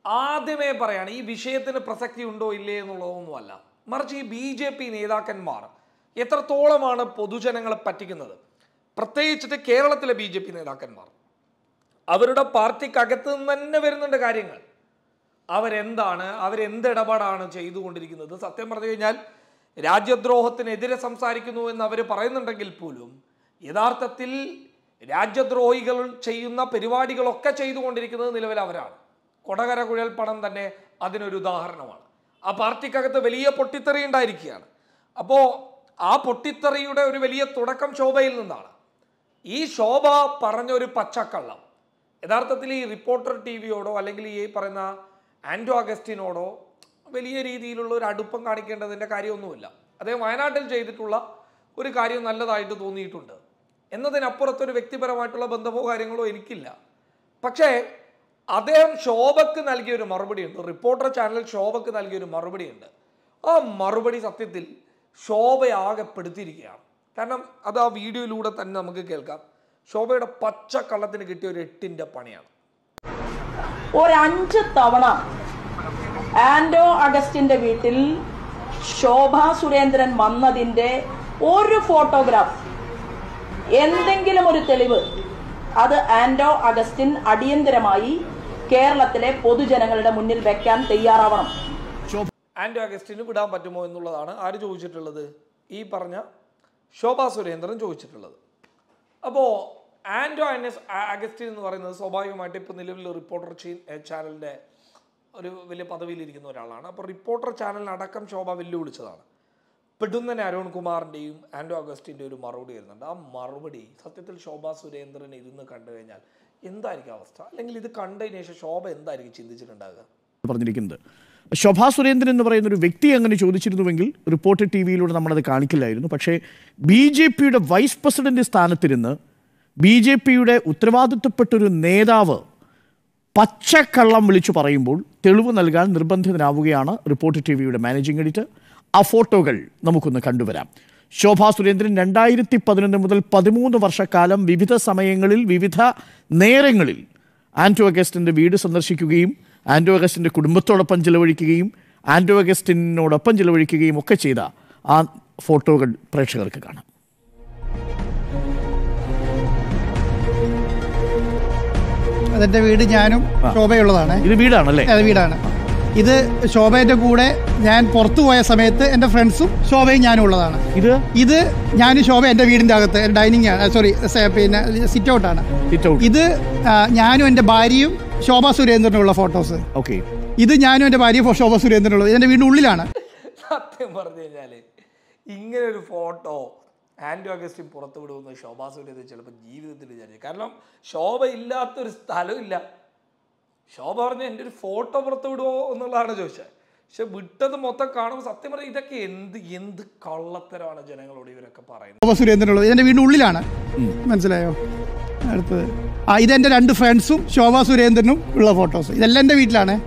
ആദ്യമേ പറയാണ് ഈ വിഷയത്തിന് പ്രസക്തി ഉണ്ടോ ഇല്ലേ എന്നുള്ളതൊന്നുമല്ല മറിച്ച് ഈ ബി ജെ പി നേതാക്കന്മാർ എത്രത്തോളമാണ് പൊതുജനങ്ങളെ പറ്റിക്കുന്നത് പ്രത്യേകിച്ചിട്ട് കേരളത്തിലെ ബി ജെ പി നേതാക്കന്മാർ അവരുടെ പാർട്ടിക്കകത്ത് നിന്ന് തന്നെ വരുന്നുണ്ട് കാര്യങ്ങൾ അവരെന്താണ് അവരെന്ത് ഇടപാടാണ് ചെയ്തുകൊണ്ടിരിക്കുന്നത് സത്യം പറഞ്ഞു കഴിഞ്ഞാൽ രാജ്യദ്രോഹത്തിനെതിരെ സംസാരിക്കുന്നു എന്ന് അവർ പറയുന്നുണ്ടെങ്കിൽ പോലും യഥാർത്ഥത്തിൽ രാജ്യദ്രോഹികൾ ചെയ്യുന്ന പരിപാടികളൊക്കെ ചെയ്തുകൊണ്ടിരിക്കുന്നത് നിലവിൽ അവരാണ് കൊടകര കുഴൽ പണം തന്നെ അതിനൊരു ഉദാഹരണമാണ് ആ പാർട്ടിക്കകത്ത് വലിയ പൊട്ടിത്തെറി ഉണ്ടായിരിക്കുകയാണ് അപ്പോൾ ആ പൊട്ടിത്തെറിയുടെ ഒരു വലിയ തുടക്കം ശോഭയിൽ നിന്നാണ് ഈ ശോഭ പറഞ്ഞ ഒരു പച്ചക്കള്ളം യഥാർത്ഥത്തിൽ ഈ റിപ്പോർട്ടർ ടി വിയോടോ അല്ലെങ്കിൽ ഈ പറയുന്ന ആൻഡോ അഗസ്റ്റിനോടോ വലിയ രീതിയിലുള്ള ഒരു അടുപ്പം കാണിക്കേണ്ടതിൻ്റെ കാര്യമൊന്നുമില്ല അദ്ദേഹം വയനാട്ടിൽ ചെയ്തിട്ടുള്ള ഒരു കാര്യം നല്ലതായിട്ട് തോന്നിയിട്ടുണ്ട് എന്നതിനപ്പുറത്തൊരു വ്യക്തിപരമായിട്ടുള്ള ബന്ധമോ കാര്യങ്ങളോ എനിക്കില്ല പക്ഷേ അദ്ദേഹം ശോഭക്ക് നൽകിയ ഒരു മറുപടിയുണ്ട് റിപ്പോർട്ടർ ചാനൽ ശോഭക്ക് നൽകിയ ഒരു മറുപടിയുണ്ട് ആ മറുപടി സത്യത്തിൽ ശോഭയാകെ പെടുത്തിയിരിക്കുകയാണ് കാരണം അത് ആ വീഡിയോയിലൂടെ തന്നെ നമുക്ക് കേൾക്കാം ശോഭയുടെ പച്ചക്കള്ളത്തിന് കിട്ടിയ ഒരു എട്ടിന്റെ പണിയാണ് ഒരഞ്ച് തവണ ആൻഡോ അഗസ്റ്റിന്റെ വീട്ടിൽ ശോഭ സുരേന്ദ്രൻ വന്നതിന്റെ ഒരു ഫോട്ടോഗ്രാഫ് എന്തെങ്കിലും ഒരു തെളിവ് അത് ആൻഡോ അഗസ്റ്റിൻ അടിയന്തരമായി കേരളത്തിലെ പൊതുജനങ്ങളുടെ മുന്നിൽ വെക്കാൻ തയ്യാറാവണം ആൻഡോ അഗസ്റ്റിന് വിടാൻ പറ്റുമോ എന്നുള്ളതാണ് ആര് ചോദിച്ചിട്ടുള്ളത് ഈ പറഞ്ഞ ശോഭാ സുരേന്ദ്രൻ ചോദിച്ചിട്ടുള്ളത് അപ്പോൾ ആൻഡോ അനസ് അഗസ്റ്റിൻ എന്ന് പറയുന്നത് സ്വാഭാവികമായിട്ട് ഇപ്പോൾ നിലവിൽ റിപ്പോർട്ടർ ചാനലിൻ്റെ ഒരു വലിയ പദവിയിലിരിക്കുന്ന ഒരാളാണ് അപ്പോൾ റിപ്പോർട്ടർ ചാനലിനടക്കം ശോഭ വെല്ലുവിളിച്ചതാണ് പെടുന്നനെ അരുൺ കുമാറിൻ്റെയും ആൻഡോ അഗസ്റ്റിൻ്റെ ഒരു മറുപടി വരുന്നുണ്ട് ആ മറുപടി സത്യത്തിൽ ശോഭാ സുരേന്ദ്രൻ ഇരുന്ന് കണ്ടു കഴിഞ്ഞാൽ എന്തായിരിക്കും അവസ്ഥ അല്ലെങ്കിൽ ഇത് കണ്ടതിന് ശേഷം ശോഭ എന്തായിരിക്കും ചിന്തിച്ചിട്ടുണ്ടാകുക പറഞ്ഞിരിക്കുന്നത് ശോഭാ സുരേന്ദ്രൻ എന്ന് പറയുന്ന ഒരു വ്യക്തി അങ്ങനെ ചോദിച്ചിരുന്നുവെങ്കിൽ റിപ്പോർട്ടർ ടി വിയിലൂടെ നമ്മളത് കാണിക്കില്ലായിരുന്നു പക്ഷേ ബി ജെ പിയുടെ വൈസ് പ്രസിഡന്റ് സ്ഥാനത്തിരുന്ന് ബി ജെ പിയുടെ ഉത്തരവാദിത്വപ്പെട്ടൊരു നേതാവ് പച്ചക്കള്ളം വിളിച്ചു പറയുമ്പോൾ തെളിവ് നൽകാൻ നിർബന്ധിതനാവുകയാണ് റിപ്പോർട്ടർ ടി വിയുടെ മാനേജിംഗ് എഡിറ്റർ ആ ഫോട്ടോകൾ നമുക്കൊന്ന് കണ്ടുവരാം ശോഭാ സുരേന്ദ്രൻ രണ്ടായിരത്തി പതിനൊന്ന് മുതൽ പതിമൂന്ന് വർഷക്കാലം വിവിധ സമയങ്ങളിൽ വിവിധ നേരങ്ങളിൽ ആൻറ്റോ അഗസ്റ്റിൻ്റെ വീട് സന്ദർശിക്കുകയും ആൻറ്റോ അഗസ്റ്റിൻ്റെ കുടുംബത്തോടൊപ്പം ചിലവഴിക്കുകയും ആൻറ്റോ അഗസ്റ്റിനോടൊപ്പം ചിലവഴിക്കുകയും ഒക്കെ ചെയ്ത ആ ഫോട്ടോകൾ പ്രേക്ഷകർക്ക് കാണാം അതെന്റെ വീട് ഞാനും ശോഭയുള്ളതാണ് ഇത് വീടാണല്ലേ അത് വീടാണ് ഇത് ശോഭയുടെ കൂടെ ഞാൻ പുറത്തു പോയ സമയത്ത് എൻ്റെ ഫ്രണ്ട്സും ശോഭയും ഞാനും ഉള്ളതാണ് ഇത് ഇത് ഞാനും ശോഭ എൻ്റെ വീടിൻ്റെ അകത്ത് ഡൈനിങ് ആണ് സോറി പിന്നെ സിറ്റ് ഔട്ടാണ് സിറ്റ് ഔട്ട് ഇത് ആ, ഞാനും എൻ്റെ ഭാര്യയും ശോഭ സുരേന്ദ്രനുള്ള ഫോട്ടോസ് ഓക്കെ ഇത് ഞാനും എൻ്റെ ഭാര്യയും ശോഭ സുരേന്ദ്രനുള്ളത് ഇത് എൻ്റെ വീടിൻ്റെ ഉള്ളിലാണ് സത്യം പറഞ്ഞു കഴിഞ്ഞാല് ഇങ്ങനെ ഒരു ഫോട്ടോ ആൻഡോ അഗസ്റ്റിൻ പുറത്തു വിടുമെന്ന് ശോഭാ സുരേന്ദ്രൻ ചിലപ്പോൾ ജീവിതത്തിൽ വിചാരിച്ചു കാരണം ശോഭ ഇല്ലാത്തൊരു സ്ഥലമില്ല ശോഭ പറഞ്ഞ എൻ്റെ ഒരു ഫോട്ടോ പുറത്തു വിടുമോ എന്നുള്ളതാണ് ചോദിച്ചത് പക്ഷെ വിട്ടത് മൊത്തം കാണുമ്പോൾ സത്യം പറഞ്ഞാൽ ഇതൊക്കെ എന്ത് എന്ത് കള്ളത്തരമാണ് ജനങ്ങളോട് ഇവരൊക്കെ പറയുന്നത് ശോഭ സുരേന്ദ്രനുള്ളത് ഇത് എൻ്റെ വീടിൻ്റെ ഉള്ളിലാണ് മനസ്സിലായോ അടുത്തത് ആ ഇതെൻ്റെ രണ്ട് ഫ്രണ്ട്സും ശോഭ സുരേന്ദ്രനും ഉള്ള ഫോട്ടോസ് ഇതെല്ലാം എൻ്റെ വീട്ടിലാണ്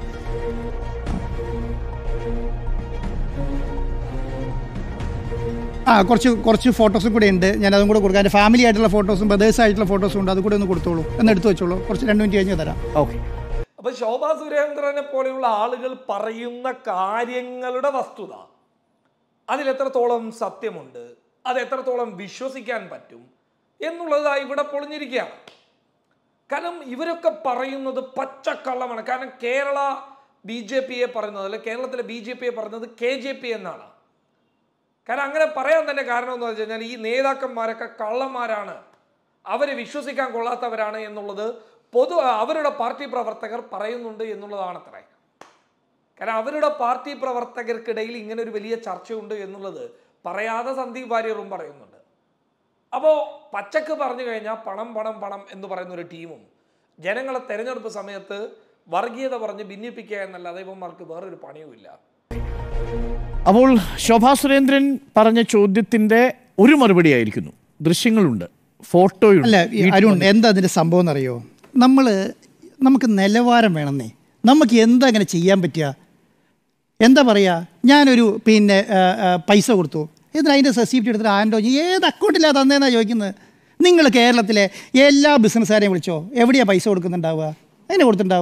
ആ കുറച്ച് കുറച്ച് ഫോട്ടോസും കൂടെ ഉണ്ട് ഞാൻ അതും കൂടെ കൊടുക്കാം എൻ്റെ ഫാമിലി ആയിട്ടുള്ള ഫോട്ടോസും ബ്രദേഴ്സ് ആയിട്ടുള്ള ഫോട്ടോസും ഉണ്ട് അത് കൂടെ ഒന്ന് കൊടുത്തോളൂ എന്ന് എടുത്തു വെച്ചോളൂ കുറച്ച് രണ്ട് മിനിറ്റ് കഴിഞ്ഞ് തരാം ഓക്കെ അപ്പൊ ശോഭാ സുരേന്ദ്രനെ പോലെയുള്ള ആളുകൾ പറയുന്ന കാര്യങ്ങളുടെ വസ്തുത അതിലെത്രത്തോളം സത്യമുണ്ട് അത് എത്രത്തോളം വിശ്വസിക്കാൻ പറ്റും എന്നുള്ളത് ഇവിടെ പൊളിഞ്ഞിരിക്കുകയാണ് കാരണം ഇവരൊക്കെ പറയുന്നത് പച്ചക്കള്ളമാണ് കാരണം കേരള ബി ജെ പിയെ പറയുന്നത് അല്ലെ കേരളത്തിലെ ബി ജെ പിയെ പറയുന്നത് കെ ജെ പി എന്നാണ് കാരണം അങ്ങനെ പറയാൻ തന്നെ കാരണം എന്ന് വെച്ച് കഴിഞ്ഞാൽ ഈ നേതാക്കന്മാരൊക്കെ കള്ളന്മാരാണ് അവരെ വിശ്വസിക്കാൻ കൊള്ളാത്തവരാണ് എന്നുള്ളത് പൊതു അവരുടെ പാർട്ടി പ്രവർത്തകർ പറയുന്നുണ്ട് എന്നുള്ളതാണത്രേ കാരണം അവരുടെ പാർട്ടി പ്രവർത്തകർക്കിടയിൽ ഇങ്ങനെ ഒരു വലിയ ചർച്ചയുണ്ട് എന്നുള്ളത് പറയാതെ സന്ദീപ് വാര്യറും പറയുന്നുണ്ട് അപ്പോൾ പച്ചക്ക് പറഞ്ഞു കഴിഞ്ഞാൽ പണം പണം പണം എന്ന് പറയുന്ന ഒരു ടീമും ജനങ്ങളെ തെരഞ്ഞെടുപ്പ് സമയത്ത് വർഗീയത പറഞ്ഞ് ഭിന്നിപ്പിക്കുക എന്നല്ലാതെ ഇവന്മാർക്ക് വേറൊരു പണിയുമില്ല അപ്പോൾ ശോഭാ സുരേന്ദ്രൻ പറഞ്ഞ ചോദ്യത്തിന്റെ ഒരു മറുപടി ആയിരിക്കുന്നു ദൃശ്യങ്ങളുണ്ട് ഫോട്ടോയുണ്ട് അല്ല ഈ അരുൺ എന്താ അതിൻ്റെ സംഭവം എന്നറിയോ നമ്മൾ നമുക്ക് നിലവാരം വേണമെന്നേ നമുക്ക് എന്താ അങ്ങനെ ചെയ്യാൻ പറ്റുക എന്താ പറയുക ഞാനൊരു പിന്നെ ആ, ആ, പൈസ കൊടുത്തു എന്നിട്ട് അതിൻ്റെ റെസിപ്റ്റ് എടുത്തിട്ട് ആൻഡോ ഏത് അക്കൗണ്ടിലാണ് തന്നേന്നാണ് ചോദിക്കുന്നത് നിങ്ങൾ കേരളത്തിലെ എല്ലാ ബിസിനസ്സുകാരെയും വിളിച്ചോ എവിടെയാണ് പൈസ കൊടുക്കുന്നുണ്ടാവുക അതിന് കൊടുത്തിട്ടുണ്ടാവുക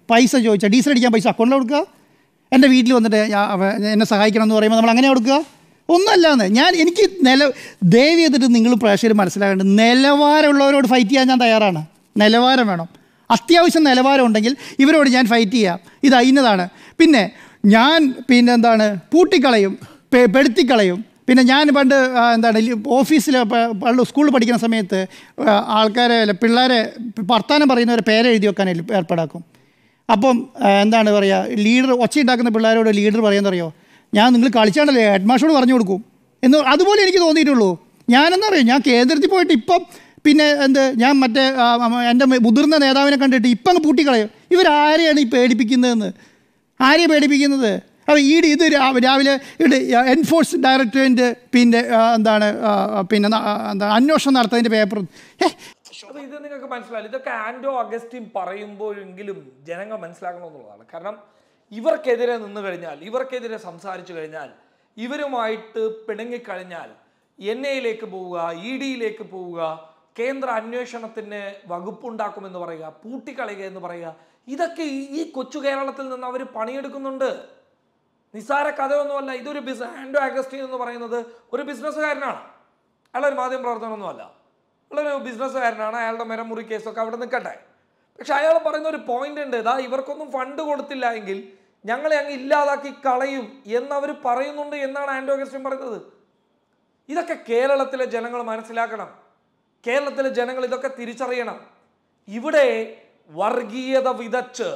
പൈസ ചോദിച്ചാൽ ഡീസൽ അടിക്കാൻ പൈസ അക്കൗണ്ടിൽ കൊടുക്കുക എൻ്റെ വീട്ടിൽ വന്നിട്ട് ഞാൻ- അവ- എന്നെ സഹായിക്കണം എന്ന് പറയുമ്പോൾ നമ്മൾ അങ്ങനെ കൊടുക്കുക ഒന്നല്ലാന്ന് ഞാൻ എനിക്ക് നില ദയവ് ചെയ്തിട്ട് നിങ്ങൾ പ്രേക്ഷകർ മനസ്സിലാക്കേണ്ടത് നിലവാരമുള്ളവരോട് ഫൈറ്റ് ചെയ്യാൻ ഞാൻ തയ്യാറാണ് നിലവാരം വേണം അത്യാവശ്യം നിലവാരം ഉണ്ടെങ്കിൽ ഇവരോട് ഞാൻ ഫൈറ്റ് ചെയ്യാം ഇത് ഇന്നതാണ് പിന്നെ ഞാൻ പിന്നെ എന്താണ് പൂട്ടിക്കളയും പെ- പെടുത്തിക്കളയും പിന്നെ ഞാൻ പണ്ട് ആ, എന്താണ് ഓഫീസിൽ പണ്ട് സ്കൂളിൽ പഠിക്കുന്ന സമയത്ത് ആ, ആൾക്കാരെ അല്ല, പിള്ളേരെ വർത്താനം പറയുന്നവരെ പേരെഴുതി വെക്കാൻ ഏൽ- ഏർപ്പാടാക്കും അപ്പം ആ, എന്താണ് പറയുക ലീഡർ ഒച്ചയുണ്ടാക്കുന്ന പിള്ളേരോട് ലീഡർ പറയാന്നറിയോ ഞാൻ നിങ്ങൾ കളിച്ചാണ്ടല്ലേ ഹെഡ് മാസ്റ്ററോട് പറഞ്ഞു കൊടുക്കും എന്ന് അതുപോലെ എനിക്ക് തോന്നിയിട്ടുള്ളൂ ഞാനെന്താ പറയുക ഞാൻ കേന്ദ്രത്തിൽ പോയിട്ട് ഇപ്പം പിന്നെ എന്ത് ഞാൻ മറ്റേ ആ, ആ, എൻ്റെ മുതിർന്ന നേതാവിനെ കണ്ടിട്ട് ഇപ്പം അങ്ങ് പൂട്ടിക്കളയും ഇവരാരെയാണ് ഈ പേടിപ്പിക്കുന്നതെന്ന് ആരെയാണ് പേടിപ്പിക്കുന്നത് അപ്പോൾ ഈ ഇത് രാ- രാവിലെ ഇത് എൻഫോഴ്സ് ഡയറക്ടറേറ്റ് പിന്നെ ആ, എന്താണ് ആ, പിന്നെ ന- ആ, എന്താണ് അന്വേഷണം നടത്തുന്നതിൻ്റെ പേപ്പർ ഏ അപ്പൊ ഇത് നിങ്ങൾക്ക് മനസ്സിലായില്ല ഇതൊക്കെ ആൻഡോ അഗസ്റ്റിൻ പറയുമ്പോഴെങ്കിലും ജനങ്ങൾ മനസ്സിലാക്കണമെന്നുള്ളതാണ് കാരണം ഇവർക്കെതിരെ നിന്ന് കഴിഞ്ഞാൽ ഇവർക്കെതിരെ സംസാരിച്ചു കഴിഞ്ഞാൽ ഇവരുമായിട്ട് പിണങ്ങിക്കഴിഞ്ഞാൽ എൻ ഐയിലേക്ക് പോവുക ഇ ഡിയിലേക്ക് പോവുക കേന്ദ്ര അന്വേഷണത്തിന് വകുപ്പുണ്ടാക്കുമെന്ന് പറയുക പൂട്ടിക്കളയുക എന്ന് പറയുക ഇതൊക്കെ ഈ- ഈ കൊച്ചു കേരളത്തിൽ നിന്ന് അവർ പണിയെടുക്കുന്നുണ്ട് നിസ്സാര കഥയൊന്നുമല്ല ഇതൊരു ബിസ് ആൻഡോ അഗസ്റ്റിൻ എന്ന് പറയുന്നത് ഒരു ബിസിനസ്സുകാരനാണ് അയാളൊരു മാധ്യമ പ്രവർത്തനമൊന്നുമല്ല അയാളൊരു ബിസിനസ്സുകാരനാണ് അയാളുടെ മരമുറി കേസൊക്കെ അവിടെ നിൽക്കട്ടെ പക്ഷെ അയാൾ പറയുന്ന ഒരു പോയിന്റ് ഉണ്ട് ഇതാ ഇവർക്കൊന്നും ഫണ്ട് കൊടുത്തില്ല എങ്കിൽ ഞങ്ങളെ അങ്ങ് ഇല്ലാതാക്കി കളയും എന്നവർ പറയുന്നുണ്ട് എന്നാണ് ആൻഡോ അഗസ്റ്റിൻ പറയുന്നത് ഇതൊക്കെ കേരളത്തിലെ ജനങ്ങൾ മനസ്സിലാക്കണം കേരളത്തിലെ ജനങ്ങൾ ഇതൊക്കെ തിരിച്ചറിയണം ഇവിടെ വർഗീയത വിതച്ച്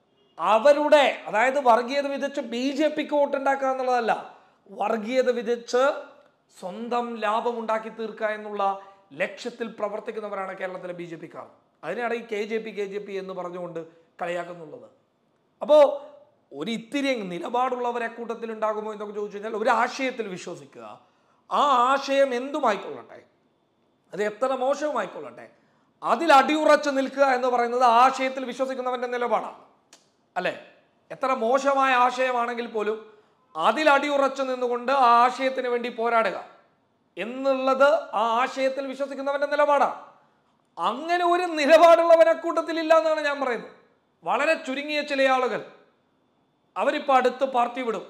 അവരുടെ അതായത് വർഗീയത വിതച്ച് ബി ജെ പിക്ക് വോട്ടുണ്ടാക്കുക എന്നുള്ളതല്ല വർഗീയത വിതച്ച് സ്വന്തം ലാഭം ഉണ്ടാക്കി തീർക്കുക എന്നുള്ള ലക്ഷ്യത്തിൽ പ്രവർത്തിക്കുന്നവരാണ് കേരളത്തിലെ ബി ജെ പിക്കാർ അതിനാണ് ഈ K J P K J P എന്ന് പറഞ്ഞുകൊണ്ട് കളിയാക്കുന്നുള്ളത് അപ്പോൾ ഒരു ഇത്തിരി നിലപാടുള്ളവരെ കൂട്ടത്തിൽ ഉണ്ടാകുമോ എന്നൊക്കെ ചോദിച്ചു കഴിഞ്ഞാൽ ഒരു ആശയത്തിൽ വിശ്വസിക്കുക ആ ആശയം എന്തുമായിക്കൊള്ളട്ടെ അത് എത്ര മോശവുമായിക്കൊള്ളട്ടെ അതിൽ അടിയുറച്ച് നിൽക്കുക എന്ന് പറയുന്നത് ആശയത്തിൽ വിശ്വസിക്കുന്നവന്റെ നിലപാടാണ് അല്ലേ എത്ര മോശമായ ആശയമാണെങ്കിൽ പോലും അതിൽ അടിയുറച്ച് നിന്നുകൊണ്ട് ആ ആശയത്തിന് വേണ്ടി പോരാടുക എന്നുള്ളത് ആ ആശയത്തിൽ വിശ്വസിക്കുന്നവന്റെ നിലപാടാണ് അങ്ങനെ ഒരു നിലപാടുള്ളവനെ കൂട്ടത്തിലില്ല എന്നാണ് ഞാൻ പറയുന്നത് വളരെ ചുരുങ്ങിയ ചില ആളുകൾ അവരിപ്പോൾ അടുത്ത് പാർട്ടി വിടും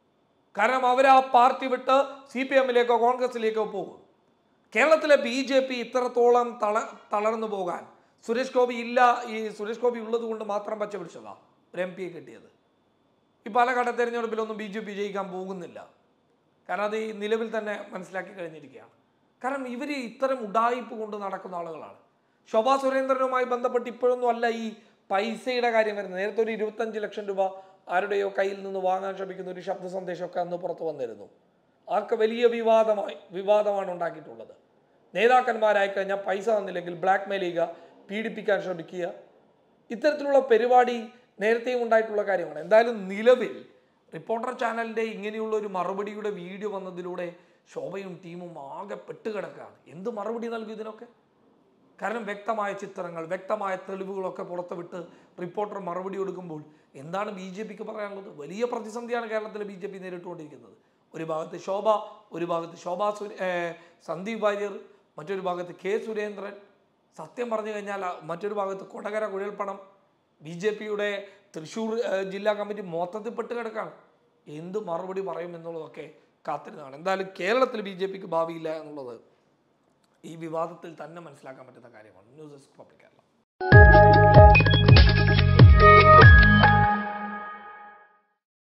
കാരണം അവർ ആ പാർട്ടി വിട്ട് സി പി എമ്മിലേക്കോ കോൺഗ്രസിലേക്കോ പോകും കേരളത്തിലെ ബി ജെ പി ഇത്രത്തോളം തള തളർന്നു പോകാൻ സുരേഷ് ഗോപി ഇല്ല ഈ സുരേഷ് ഗോപി ഉള്ളത് കൊണ്ട് മാത്രം പച്ച പിടിച്ചതാ ഒരു എം പിയെ കിട്ടിയത് ഈ പാലക്കാട് തെരഞ്ഞെടുപ്പിലൊന്നും ബി ജെ പി ജയിക്കാൻ പോകുന്നില്ല കാരണം അത് ഈ നിലവിൽ തന്നെ മനസ്സിലാക്കി കഴിഞ്ഞിരിക്കുകയാണ് കാരണം ഇവർ ഇത്തരം ഉഡായിപ്പ് കൊണ്ട് നടക്കുന്ന ആളുകളാണ് ശോഭാ സുരേന്ദ്രനുമായി ബന്ധപ്പെട്ട് ഇപ്പോഴൊന്നും അല്ല ഈ പൈസയുടെ കാര്യം വരുന്നത് നേരത്തെ ഒരു ഇരുപത്തഞ്ച് ലക്ഷം രൂപ ആരുടെയോ കയ്യിൽ നിന്ന് വാങ്ങാൻ ശ്രമിക്കുന്ന ഒരു ശബ്ദ സന്ദേശമൊക്കെ അന്ന് പുറത്തു വന്നിരുന്നു ആർക്ക് വലിയ വിവാദമായി വിവാദമാണ് ഉണ്ടാക്കിയിട്ടുള്ളത് നേതാക്കന്മാരായി കഴിഞ്ഞാൽ പൈസ തന്നില്ലെങ്കിൽ ബ്ലാക്ക് മെയിൽ ചെയ്യുക പീഡിപ്പിക്കാൻ ശ്രമിക്കുക ഇത്തരത്തിലുള്ള പരിപാടി നേരത്തെയും ഉണ്ടായിട്ടുള്ള കാര്യമാണ് എന്തായാലും നിലവിൽ റിപ്പോർട്ടർ ചാനലിൻ്റെ ഇങ്ങനെയുള്ള ഒരു മറുപടിയുടെ വീഡിയോ വന്നതിലൂടെ ശോഭയും ടീമും ആകെ പെട്ടുകിടക്കുകയാണ് എന്ത് മറുപടി നൽകും ഇതിനൊക്കെ കാരണം വ്യക്തമായ ചിത്രങ്ങൾ വ്യക്തമായ തെളിവുകളൊക്കെ പുറത്തുവിട്ട് റിപ്പോർട്ടർ മറുപടി കൊടുക്കുമ്പോൾ എന്താണ് ബി ജെ പിക്ക് പറയാനുള്ളത് വലിയ പ്രതിസന്ധിയാണ് കേരളത്തിലെ ബി ജെ പി നേരിട്ടുകൊണ്ടിരിക്കുന്നത് ഒരു ഭാഗത്ത് ശോഭ ഒരു ഭാഗത്ത് ശോഭ സുര ഏർ സന്ദീപ് വാര്യർ മറ്റൊരു ഭാഗത്ത് കെ സുരേന്ദ്രൻ സത്യം പറഞ്ഞു കഴിഞ്ഞാൽ ആ മറ്റൊരു ഭാഗത്ത് കൊടകര കുഴൽപ്പണം ബി ജെ പിയുടെ തൃശ്ശൂർ ഏർ ജില്ലാ കമ്മിറ്റി മൊത്തത്തിൽ പെട്ട് കിടക്കാണ് എന്ത് മറുപടി പറയും എന്നുള്ളതൊക്കെ കാത്തിരുന്നതാണ് എന്തായാലും കേരളത്തിൽ ബി ജെ പിക്ക് ഭാവിയില്ല എന്നുള്ളത് ഈ വിവാദത്തിൽ തന്നെ മനസ്സിലാക്കാൻ പറ്റുന്ന കാര്യമാണ് ന്യൂസ് ഡെസ്ക് പബ്ലിക് കേരള